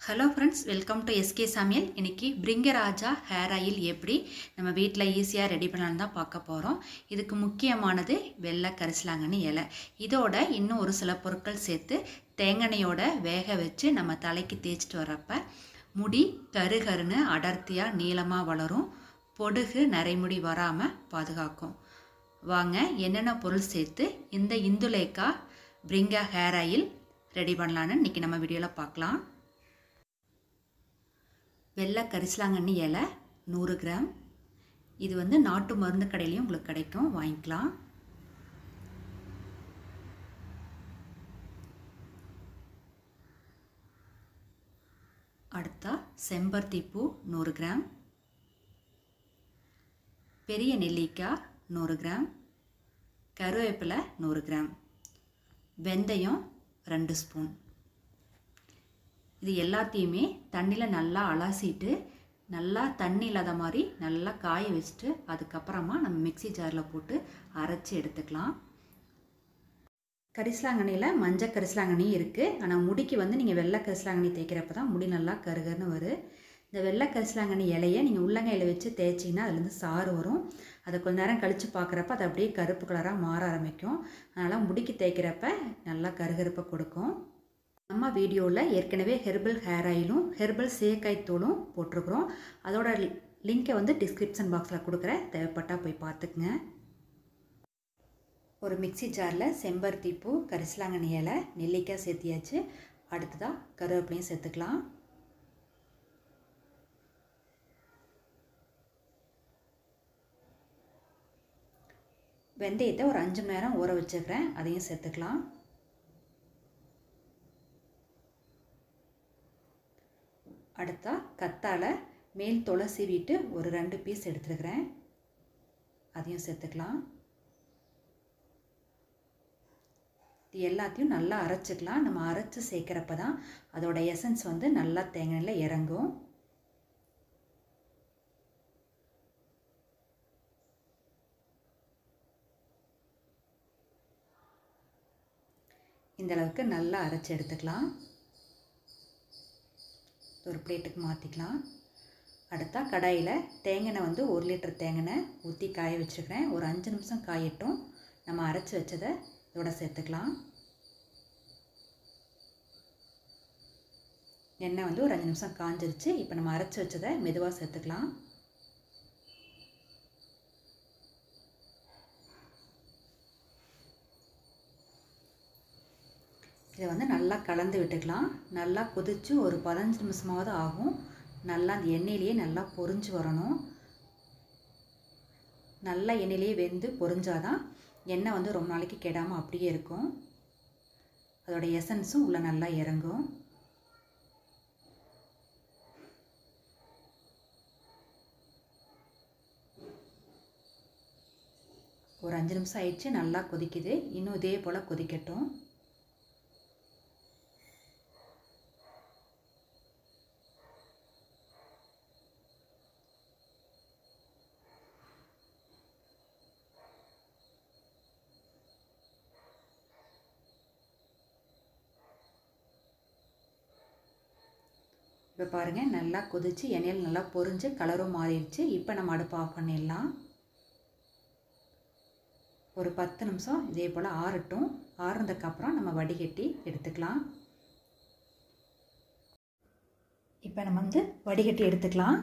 hello friends welcome to SK சமையல் இன்னைக்கு Bhringraja hair oil எப்படி நம்ம வீட்டில் ஈஸியாக ரெடி பண்ணலான்னு தான் பார்க்க போகிறோம் இதுக்கு முக்கியமானது வெள்ளை கரிசலாங்கண்ணி இலை இதோட இன்னும் ஒரு சில பொருட்கள் சேர்த்து தேங்காய்யோட வேக வச்சு நம்ம தலைக்கு தேய்ச்சிட்டு வரப்ப முடி கருகருன்னு அடர்த்தியாக நீளமாக வளரும் பொடுகு நரைமுடி வராமல் பாதுகாக்கும் வாங்க என்னென்ன பொருள் சேர்த்து இந்த Indulekha Bringha hair oil ready பண்ணலான்னு இன்றைக்கி நம்ம வீடியோவில் பார்க்கலாம் வெள்ளை கரிசலாங்கண்ணி இலை நூறு கிராம் இது வந்து நாட்டு மருந்து கடையிலையும் உங்களுக்கு கிடைக்கும் வாங்கிக்கலாம் அடுத்தா செம்பருத்தி பூ நூறு கிராம் பெரிய நெல்லிக்காய் நூறு கிராம் கருவேப்பிலை நூறு கிராம் வெந்தயம் ரெண்டு ஸ்பூன் இது எல்லாத்தையுமே தண்ணியில் நல்லா அலசிட்டு நல்லா தண்ணி இல்லாத மாதிரி நல்லா காய வச்சுட்டு அதுக்கப்புறமா நம்ம மிக்சி ஜாரில் போட்டு அரைச்சி எடுத்துக்கலாம் கரிசலாங்கண்ணியில் மஞ்சள் கரிசலாங்கண்ணி இருக்குது ஆனால் முடிக்கு வந்து நீங்கள் வெள்ளை கரிசலாங்கண்ணி தேய்க்கிறப்ப தான் முடி நல்லா கருகருன்னு வரும் இந்த வெள்ளை கரிசலாங்கண்ணி இலையை நீங்கள் உள்ளங்கையில் வச்சு தேய்ச்சிங்கன்னா அதுலேருந்து சாறு வரும் அதை கொஞ்ச நேரம் கழித்து பார்க்குறப்ப அது அப்படியே கருப்பு கலராக மாற ஆரம்பிக்கும் அதனால் முடிக்கு தேய்க்கிறப்ப நல்லா கருகருப்பை கொடுக்கும் நம்ம வீடியோவில் ஏற்கனவே ஹெர்பல் ஹேர் ஆயிலும் ஹெர்பல் சேக்காய் தூளும் போட்டிருக்கிறோம் அதோட லிங்க்கை வந்து டிஸ்கிரிப்ஷன் பாக்ஸில் கொடுக்குறேன் தேவைப்பட்டால் போய் பார்த்துக்குங்க ஒரு மிக்சி ஜாரில் செம்பருத்தி பூ கரிசலாங்கண்ணி இலை நெல்லிக்காய் சேர்த்தியாச்சு அடுத்ததாக கருவேப்பிலையும் சேர்த்துக்கலாம் வெந்தயத்தை ஒரு அஞ்சு மணி நேரம் ஊற வச்சுக்கிறேன் அதையும் சேர்த்துக்கலாம் அடுத்தா கத்தால் மேல் தொலை சீவிட்டு ஒரு ரெண்டு பீஸ் எடுத்துருக்கிறேன் அதையும் சேர்த்துக்கலாம் இது எல்லாத்தையும் நல்லா அரைச்சிக்கலாம் நம்ம அரைச்சி சேர்க்குறப்ப தான் அதோட எசன்ஸ் வந்து நல்லா தேங்காயில் இறங்கும் இந்த அளவுக்கு நல்லா அரைச்சி எடுத்துக்கலாம் ஒரு பிளேட்டுக்கு மாற்றிக்கலாம் அடுத்தா கடாயில் தேங்காய் வந்து ஒரு லிட்டர் தேங்காய் ஊற்றி காய வச்சுருக்கிறேன் ஒரு அஞ்சு நிமிஷம் காயட்டும் நம்ம அரைச்சி வச்சதை இதோட சேர்த்துக்கலாம் எண்ணெய் வந்து ஒரு அஞ்சு நிமிஷம் காஞ்சிருச்சு இப்போ நம்ம அரைச்சி வச்சதை மெதுவாக சேர்த்துக்கலாம் இதை வந்து நல்லா கலந்து விட்டுக்கலாம் நல்லா கொதித்து ஒரு பதினஞ்சு நிமிஷமாவது ஆகும் நல்லா அந்த எண்ணெயிலேயே நல்லா பொரிஞ்சு வரணும் நல்லா எண்ணெயிலேயே வெந்து பொரிஞ்சாதான் எண்ணெய் வந்து ரொம்ப நாளைக்கு கெடாமல் அப்படியே இருக்கும் அதோட எசன்ஸும் உள்ளே நல்லா இறங்கும் ஒரு அஞ்சு நிமிஷம் ஆயிடுச்சு நல்லா கொதிக்குது இன்னும் இதே போல் கொதிக்கட்டும் இப்போ பாருங்கள் நல்லா கொதித்து எண்ணெயில் நல்லா பொரிஞ்சு கலரும் மாறிடுச்சு இப்போ நம்ம அடுப்பு ஆஃப் பண்ணிடலாம் ஒரு பத்து நிமிஷம் இதே போல் ஆறட்டும் ஆறுனதுக்கப்புறம் நம்ம வடிகட்டி எடுத்துக்கலாம் இப்போ நம்ம வந்து வடிகட்டி எடுத்துக்கலாம்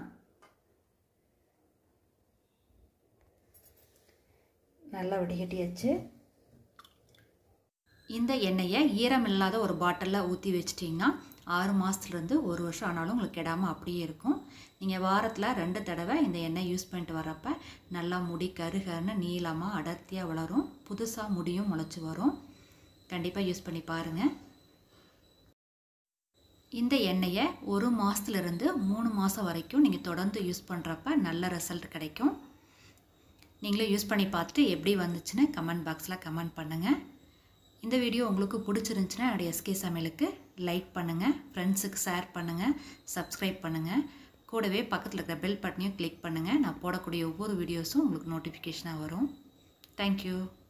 நல்லா வடிகட்டியாச்சு இந்த எண்ணெயை ஈரம் இல்லாத ஒரு பாட்டிலில் ஊற்றி வச்சிட்டிங்கன்னா ஆறு மாதத்துலேருந்து ஒரு வருஷம் ஆனாலும் உங்களுக்கு கெடாமல் அப்படியே இருக்கும் நீங்கள் வாரத்தில் ரெண்டு தடவை இந்த எண்ணெய் யூஸ் பண்ணிட்டு வரப்போ நல்லா முடி கருகருன்னு நீளமாக அடர்த்தியாக வளரும் புதுசாக முடியும் முளைச்சி வரும் கண்டிப்பாக யூஸ் பண்ணி பாருங்கள் இந்த எண்ணெயை ஒரு மாதத்துலேருந்து மூணு மாதம் வரைக்கும் நீங்கள் தொடர்ந்து யூஸ் பண்ணுறப்ப நல்ல ரிசல்ட் கிடைக்கும் நீங்களும் யூஸ் பண்ணி பார்த்துட்டு எப்படி வந்துச்சுன்னு கமெண்ட் பாக்ஸில் கமெண்ட் பண்ணுங்கள் இந்த வீடியோ உங்களுக்கு பிடிச்சிருந்துச்சுன்னா என்னுடைய எஸ்கே சமையலுக்கு லைக் பண்ணுங்கள் ஃப்ரெண்ட்ஸுக்கு ஷேர் பண்ணுங்கள் சப்ஸ்கிரைப் பண்ணுங்கள் கூடவே பக்கத்தில் இருக்கிற பெல் பட்டனையும் கிளிக் பண்ணுங்கள் நான் போடக்கூடிய ஒவ்வொரு வீடியோஸும் உங்களுக்கு நோட்டிஃபிகேஷனாக வரும் தேங்க்யூ